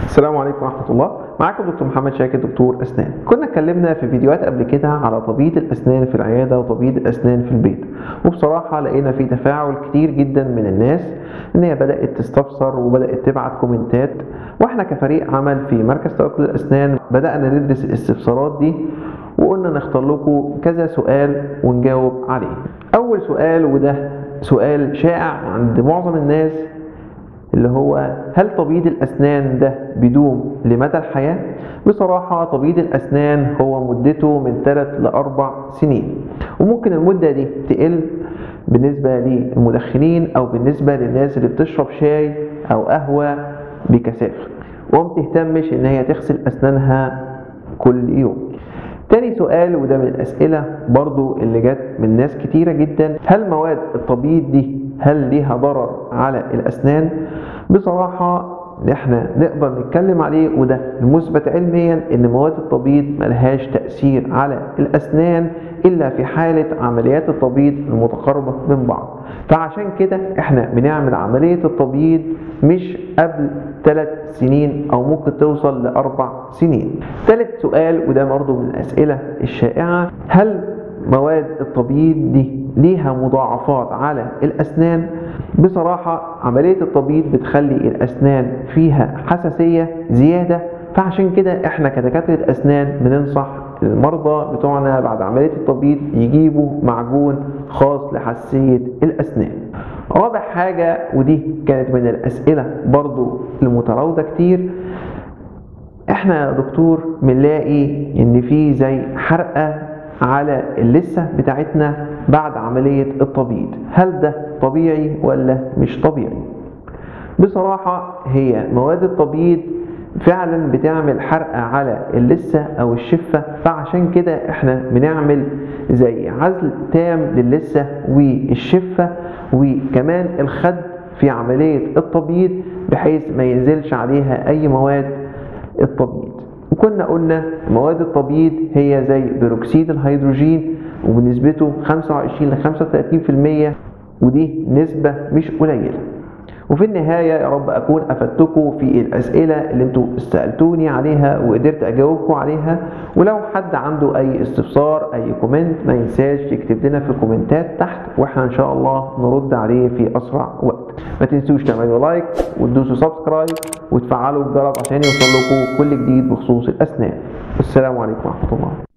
السلام عليكم ورحمة الله معاكم دكتور محمد شاكر دكتور أسنان كنا اتكلمنا في فيديوهات قبل كده على طبيعة الأسنان في العيادة وطبيعة الأسنان في البيت وبصراحة لقينا في تفاعل كتير جدا من الناس إن هي بدأت تستفسر وبدأت تبعت كومنتات وإحنا كفريق عمل في مركز توكل الأسنان بدأنا ندرس الاستفسارات دي وقلنا نختار لكم كذا سؤال ونجاوب عليه أول سؤال وده سؤال شائع عند معظم الناس اللي هو هل تبييض الأسنان ده بيدوم لمدى الحياة؟ بصراحة تبييض الأسنان هو مدته من 3 ل 4 سنين وممكن المدة دي تقل بالنسبة للمدخنين أو بالنسبة للناس اللي بتشرب شاي أو قهوة بكثافة وما بتهتمش إن هي تغسل أسنانها كل يوم تاني سؤال وده من الأسئلة برضو اللي جت من ناس كتيرة جدا هل مواد التبييض دي هل ليها ضرر على الأسنان؟ بصراحة احنا نقدر نتكلم عليه وده المثبت علميا ان مواد التبييض ملهاش تأثير على الأسنان إلا في حالة عمليات التبييض المتقاربة من بعض فعشان كده احنا بنعمل عملية التبييض مش قبل ثلاث سنين أو ممكن توصل لأربع سنين ثالث سؤال وده برضه من الأسئلة الشائعة هل مواد التبييض دي ليها مضاعفات على الأسنان بصراحة عملية التبييض بتخلي الأسنان فيها حساسية زيادة فعشان كده احنا كدكاترة أسنان بننصح المرضى بتوعنا بعد عملية التبييض يجيبوا معجون خاص لحساسية الأسنان رابع حاجة ودي كانت من الأسئلة برضو المتراودة كتير احنا يا دكتور بنلاقي ان في زي حرقة على اللثة بتاعتنا بعد عملية التبييض هل ده طبيعي ولا مش طبيعي بصراحة هي مواد التبييض فعلا بتعمل حرقة على اللثة أو الشفة فعشان كده احنا بنعمل زي عزل تام للثة والشفة وكمان الخد في عملية التبييض بحيث ما ينزلش عليها أي مواد التبييض وكنا قلنا مواد التبييض هي زي بيروكسيد الهيدروجين وبنسبته 25 ل 35% ودي نسبة مش قليلة وفي النهاية يا رب أكون أفدتكم في الأسئلة اللي انتوا سألتوني عليها وقدرت أجاوبكم عليها ولو حد عنده أي استفسار أي كومنت ما ينساش يكتب لنا في الكومنتات تحت وإحنا إن شاء الله نرد عليه في أسرع وقت ما تنسوش تعملوا لايك وتدوسوا سبسكرايب وتفعلوا الجرس عشان يوصل لكم كل جديد بخصوص الأسنان والسلام عليكم ورحمة الله